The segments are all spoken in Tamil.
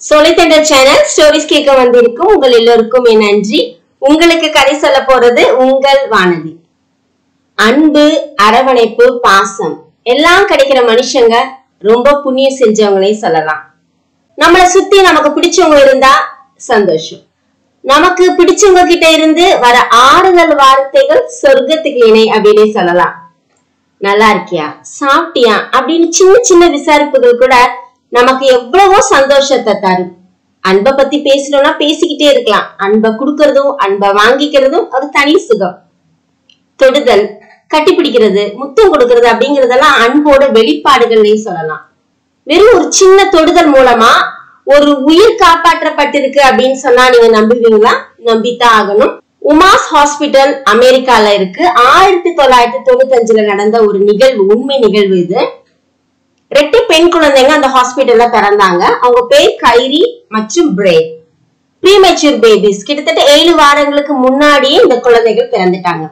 சொலித்தண்டர் சேனல் ஸ்டோரிஸ் கேட்க வந்திருக்கும் உங்கள் எல்லோருக்கும் என் நன்றி உங்களுக்கு கதை சொல்ல போறது உங்கள் வானதி அன்பு அரவணைப்பு பாசம் எல்லாம் கிடைக்கிற மனுஷங்க ரொம்ப புண்ணியம் செஞ்சவங்களே சொல்லலாம் நம்மளை சுத்தி நமக்கு பிடிச்சவங்க இருந்தா சந்தோஷம் நமக்கு பிடிச்சவங்க கிட்ட இருந்து வர ஆறுதல் வார்த்தைகள் சொர்க்கத்துக்கு இணை அப்படின்னே சொல்லலாம் நல்லா இருக்கியா சாப்பிட்டியா அப்படின்னு சின்ன சின்ன விசாரிப்புகள் கூட நமக்கு எவ்வளவோ சந்தோஷத்தை தரும் அன்பை பத்தி பேசணும்னா பேசிக்கிட்டே இருக்கலாம் அன்பை கொடுக்கறதும் அன்பை வாங்கிக்கிறதும் அது தனி சுகம் தொடுதல் கட்டிப்பிடிக்கிறது முத்தம் கொடுக்கறது அப்படிங்கறதெல்லாம் அன்போட வெளிப்பாடுகள்னே சொல்லலாம் வெறும் ஒரு சின்ன தொடுதல் மூலமா ஒரு உயிர் காப்பாற்றப்பட்டிருக்கு அப்படின்னு சொன்னா நீங்க நம்புவீங்களா நம்பித்தான் ஆகணும் உமாஸ் ஹாஸ்பிட்டல் அமெரிக்கால இருக்கு ஆயிரத்தி தொள்ளாயிரத்தி தொண்ணூத்தி அஞ்சுல நடந்த ஒரு நிகழ்வு உண்மை நிகழ்வு இது ரெண்டு பெண் குழந்தைங்க அந்த ஹாஸ்பிட்டல்ல பிறந்தாங்க அவங்க பேர் கைரி மற்றும் பிரேவ் ப்ரீமெச்சூர் பேபிஸ் கிட்டத்தட்ட ஏழு வாரங்களுக்கு முன்னாடியே இந்த குழந்தைகள் பிறந்துட்டாங்க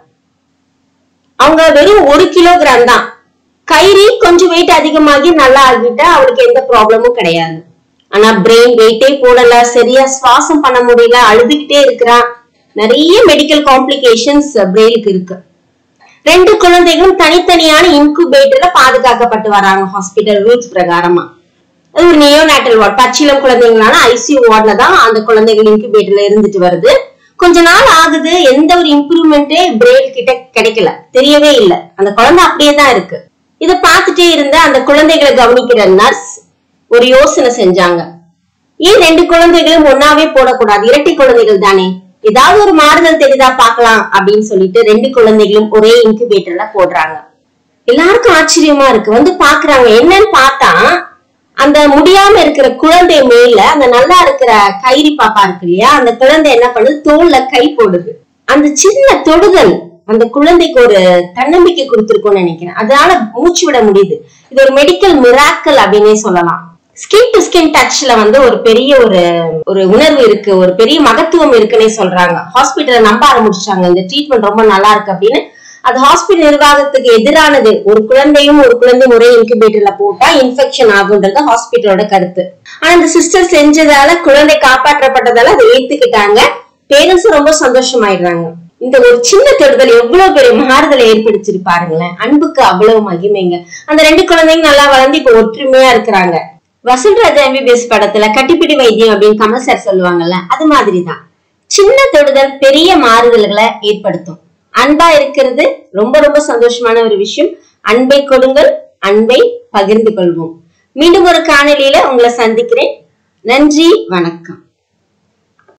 அவங்க வெறும் ஒரு கிலோகிராம் தான் கைரி கொஞ்சம் வெயிட் அதிகமாகி நல்லா ஆகிட்டா அவளுக்கு எந்த ப்ராப்ளமும் கிடையாது ஆனா பிரெயின் வெயிட்டே போடல சரியா சுவாசம் பண்ண முடியல அழுதுகிட்டே இருக்கிறான் நிறைய மெடிக்கல் காம்ப்ளிகேஷன்ஸ் பிரெயினுக்கு இருக்கு ரெண்டு குழந்தைகளும் தனித்தனியான இன்குபேட்டர்ல பாதுகாக்கப்பட்டு வராங்க ஹாஸ்பிட்டல் ரூல்ஸ் பிரகாரமா அது ஒரு நியோநாட்டல் வார்டு பச்சிலம் குழந்தைங்களான ஐசியூ வார்டுல தான் அந்த குழந்தைகள் இன்குபேட்டர்ல இருந்துட்டு வருது கொஞ்ச நாள் ஆகுது எந்த ஒரு இம்ப்ரூவ்மெண்ட்டே பிரெயின் கிட்ட கிடைக்கல தெரியவே இல்லை அந்த குழந்தை அப்படியே தான் இருக்கு இத பார்த்துட்டே இருந்த அந்த குழந்தைகளை கவனிக்கிற நர்ஸ் ஒரு யோசனை செஞ்சாங்க ஏன் ரெண்டு குழந்தைகளும் ஒன்னாவே போடக்கூடாது இரட்டை குழந்தைகள் தானே ஏதாவது ஒரு மாறுதல் தெரியுதா பார்க்கலாம் அப்படின்னு சொல்லிட்டு ரெண்டு குழந்தைகளும் ஒரே இன்குபேட்டர்ல போடுறாங்க எல்லாருக்கும் ஆச்சரியமா இருக்கு வந்து பாக்குறாங்க என்னன்னு பார்த்தா அந்த முடியாம இருக்கிற குழந்தை மேல அந்த நல்லா இருக்கிற கைரி பாப்பா இருக்கு இல்லையா அந்த குழந்தை என்ன பண்ணுது தோல்ல கை போடுது அந்த சின்ன தொடுதல் அந்த குழந்தைக்கு ஒரு தன்னம்பிக்கை கொடுத்திருக்கும்னு நினைக்கிறேன் அதனால மூச்சு விட முடியுது இது ஒரு மெடிக்கல் மிராக்கல் அப்படின்னே சொல்லலாம் ஸ்கின் டு ஸ்கின் டச்ல வந்து ஒரு பெரிய ஒரு ஒரு உணர்வு இருக்கு ஒரு பெரிய மகத்துவம் இருக்குன்னே சொல்றாங்க ஹாஸ்பிட்டலை நம்ப ஆரம்பிச்சாங்க இந்த ட்ரீட்மெண்ட் ரொம்ப நல்லா இருக்கு அப்படின்னு அது ஹாஸ்பிட்டல் நிர்வாகத்துக்கு எதிரானது ஒரு குழந்தையும் ஒரு குழந்தை ஒரே இன்குபேட்டர்ல போட்டா இன்ஃபெக்ஷன் ஆகுன்றது ஹாஸ்பிட்டலோட கருத்து ஆனா இந்த சிஸ்டர் செஞ்சதால குழந்தை காப்பாற்றப்பட்டதால அதை ஏத்துக்கிட்டாங்க பேரண்ட்ஸும் ரொம்ப சந்தோஷமாயிடுறாங்க இந்த ஒரு சின்ன தொடுதல் எவ்வளவு பெரிய மாறுதலை ஏற்படுத்திரு பாருங்களேன் அன்புக்கு அவ்வளவு மகிமைங்க அந்த ரெண்டு குழந்தைங்க நல்லா வளர்ந்து இப்ப ஒற்றுமையா இருக்கிறாங்க வசந்தராஜா எம்பிபிஎஸ் படத்துல கட்டிப்பிடி வைத்தியம் அப்படின்னு கமல் சார் சொல்லுவாங்கல்ல அது மாதிரிதான் சின்ன தொடுதல் பெரிய மாறுதல்களை ஏற்படுத்தும் அன்பா இருக்கிறது ரொம்ப ரொம்ப சந்தோஷமான ஒரு விஷயம் அன்பை கொடுங்கள் அன்பை பகிர்ந்து கொள்வோம் மீண்டும் ஒரு காணொலியில உங்களை சந்திக்கிறேன் நன்றி வணக்கம்